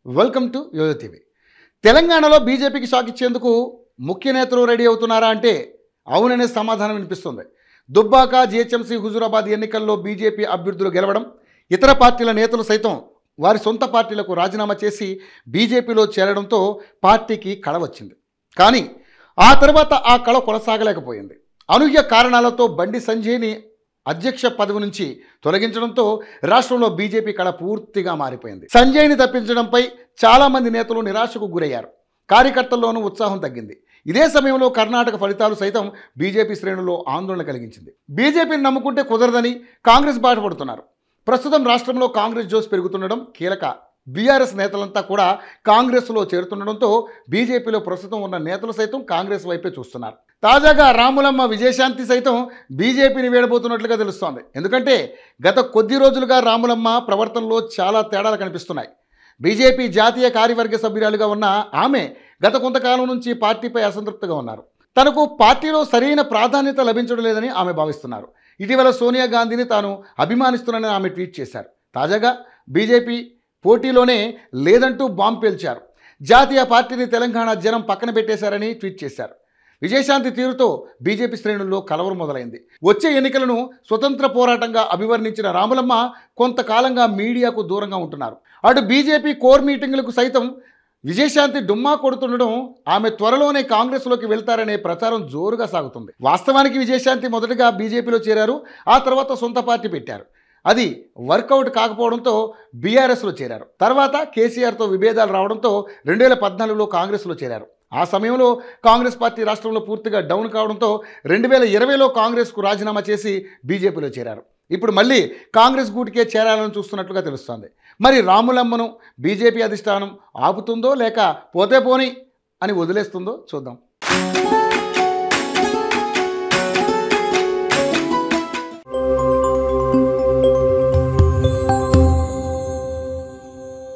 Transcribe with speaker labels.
Speaker 1: welcome to yo-yo TV తెలంగాణలో బీజేపీకి shock ఇచ్చేందుకు ముఖ్య నేతలు రెడీ అవుతున్నారా అంటే అవుననే సమాధానం వినిపిస్తుంది దుబ్బాక జిహెచ్ఎంసీ హుజూరాబాద్ ఎన్నికల్లో బీజేపీ అభ్యర్థులు గెలవడం ఇతర పార్టీల నేతలు సైతం వారి సొంత పార్టీలకు రాజీనామా చేసి బీజేపీలో చేరడంతో పార్టీకి కళ వచ్చింది కానీ ఆ తర్వాత ఆ కళ కొనసాగలేకపోయింది అనూహ్య కారణాలతో బండి సంజయ్ని అధ్యక్ష పదవి నుంచి తొలగించడంతో రాష్ట్రంలో బీజేపీ కళ పూర్తిగా మారిపోయింది సంజయ్ని తప్పించడంపై చాలామంది నేతలు నిరాశకు గురయ్యారు కార్యకర్తల్లోనూ ఉత్సాహం తగ్గింది ఇదే సమయంలో కర్ణాటక ఫలితాలు సైతం బీజేపీ శ్రేణుల్లో ఆందోళన కలిగించింది బీజేపీని నమ్ముకుంటే కుదరదని కాంగ్రెస్ బాటపడుతున్నారు ప్రస్తుతం రాష్ట్రంలో కాంగ్రెస్ జోస్ పెరుగుతుండడం కీలక బీఆర్ఎస్ నేతలంతా కూడా కాంగ్రెస్లో చేరుతుండడంతో బీజేపీలో ప్రస్తుతం ఉన్న నేతలు సైతం కాంగ్రెస్ వైపే చూస్తున్నారు తాజాగా రాములమ్మ విజయశాంతి సైతం బీజేపీని వేడబోతున్నట్లుగా తెలుస్తోంది ఎందుకంటే గత కొద్ది రోజులుగా రాములమ్మ ప్రవర్తనలో చాలా తేడాలు కనిపిస్తున్నాయి బీజేపీ జాతీయ కార్యవర్గ సభ్యురాలుగా ఉన్న ఆమె గత కొంతకాలం నుంచి పార్టీపై అసంతృప్తిగా ఉన్నారు తనకు పార్టీలో సరైన ప్రాధాన్యత లభించడం లేదని ఆమె భావిస్తున్నారు ఇటీవల సోనియా గాంధీని తాను అభిమానిస్తున్నానని ఆమె ట్వీట్ చేశారు తాజాగా బీజేపీ పోటీలోనే లేదంటూ బాంబు పేల్చారు జాతీయ పార్టీని తెలంగాణ జనం పక్కన పెట్టేశారని ట్వీట్ చేశారు విజయశాంతి తీరుతో బీజేపీ శ్రేణుల్లో కలవరం మొదలైంది వచ్చే ఎన్నికలను స్వతంత్ర పోరాటంగా అభివర్ణించిన రాములమ్మ కొంతకాలంగా మీడియాకు దూరంగా ఉంటున్నారు అటు బీజేపీ కోర్ మీటింగులకు సైతం విజయశాంతి డుమ్మా కొడుతుండడం ఆమె త్వరలోనే కాంగ్రెస్లోకి వెళ్తారనే ప్రచారం జోరుగా సాగుతుంది వాస్తవానికి విజయశాంతి మొదటగా బీజేపీలో చేరారు ఆ తర్వాత సొంత పార్టీ పెట్టారు అది వర్కౌట్ కాకపోవడంతో బీఆర్ఎస్లో చేరారు తర్వాత కేసీఆర్తో విభేదాలు రావడంతో రెండు వేల పద్నాలుగులో కాంగ్రెస్లో చేరారు ఆ సమయంలో కాంగ్రెస్ పార్టీ రాష్ట్రంలో పూర్తిగా డౌన్ కావడంతో రెండు వేల ఇరవైలో కాంగ్రెస్కు రాజీనామా చేసి బీజేపీలో చేరారు ఇప్పుడు మళ్ళీ కాంగ్రెస్ గూటికే చేరాలని చూస్తున్నట్లుగా తెలుస్తోంది మరి రాములమ్మను బీజేపీ అధిష్టానం ఆపుతుందో లేక పోతే పోని అని వదిలేస్తుందో చూద్దాం